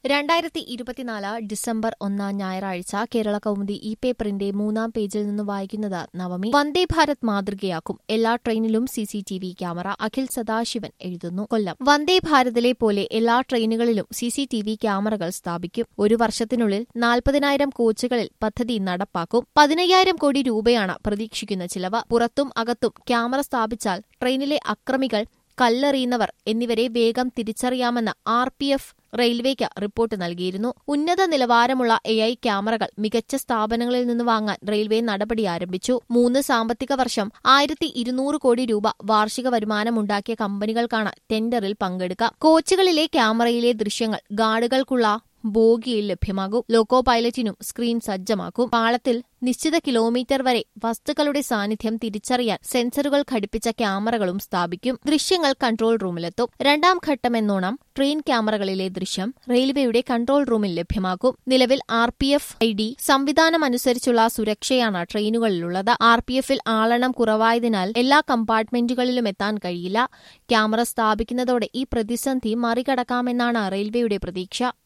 രണ്ടായിരത്തി ഇരുപത്തിനാല് ഡിസംബർ ഒന്നാം ഞായറാഴ്ച കേരള കൗമുദി ഇ പേപ്പറിന്റെ മൂന്നാം പേജിൽ നിന്ന് വായിക്കുന്നത് നവമി വന്ദേ ഭാരത് മാതൃകയാക്കും എല്ലാ ട്രെയിനിലും C C T V camera Akhil Sadasivan എഴുതുന്നു കൊല്ലം വന്ദേ ഭാരതിലെ പോലെ എല്ലാ ട്രെയിനുകളിലും സി സി ടി വി ക്യാമറകൾ സ്ഥാപിക്കും ഒരു വർഷത്തിനുള്ളിൽ നാൽപ്പതിനായിരം കോച്ചുകളിൽ പദ്ധതി നടപ്പാക്കും പതിനയ്യായിരം കോടി രൂപയാണ് പ്രതീക്ഷിക്കുന്ന ചിലവ് പുറത്തും അകത്തും ക്യാമറ സ്ഥാപിച്ചാൽ ട്രെയിനിലെ അക്രമികൾ കല്ലെറിയുന്നവർ എന്നിവരെ വേഗം തിരിച്ചറിയാമെന്ന് ആർ പി എഫ് റെയിൽവേക്ക് റിപ്പോർട്ട് നൽകിയിരുന്നു ഉന്നത നിലവാരമുള്ള എ ഐ ക്യാമറകൾ മികച്ച സ്ഥാപനങ്ങളിൽ നിന്ന് വാങ്ങാൻ റെയിൽവേ നടപടി ആരംഭിച്ചു മൂന്ന് സാമ്പത്തിക വർഷം ആയിരത്തി ഇരുന്നൂറ് കോടി രൂപ വാർഷിക വരുമാനമുണ്ടാക്കിയ കമ്പനികൾക്കാണ് ടെൻഡറിൽ പങ്കെടുക്കുക കോച്ചുകളിലെ ക്യാമറയിലെ ദൃശ്യങ്ങൾ ഗാർഡുകൾക്കുള്ള ബോഗിയിൽ ലഭ്യമാകും ലോക്കോ പൈലറ്റിനും സ്ക്രീൻ സജ്ജമാക്കും പാളത്തിൽ നിശ്ചിത കിലോമീറ്റർ വരെ വസ്തുക്കളുടെ സാന്നിധ്യം തിരിച്ചറിയാൻ സെൻസറുകൾ ഘടിപ്പിച്ച ക്യാമറകളും സ്ഥാപിക്കും ദൃശ്യങ്ങൾ കൺട്രോൾ റൂമിലെത്തും രണ്ടാം ഘട്ടമെന്നോണം ട്രെയിൻ ക്യാമറകളിലെ ദൃശ്യം റെയിൽവേയുടെ കൺട്രോൾ റൂമിൽ ലഭ്യമാക്കും നിലവിൽ R P F I D സംവിധാനമനുസരിച്ചുള്ള സുരക്ഷയാണ് ട്രെയിനുകളിലുള്ളത് ആർ പി എഫിൽ ആളെണ്ണം കുറവായതിനാൽ എല്ലാ കമ്പാർട്ട്മെന്റുകളിലും എത്താൻ കഴിയില്ല ക്യാമറ സ്ഥാപിക്കുന്നതോടെ ഈ പ്രതിസന്ധി മറികടക്കാമെന്നാണ് റെയിൽവേയുടെ പ്രതീക്ഷ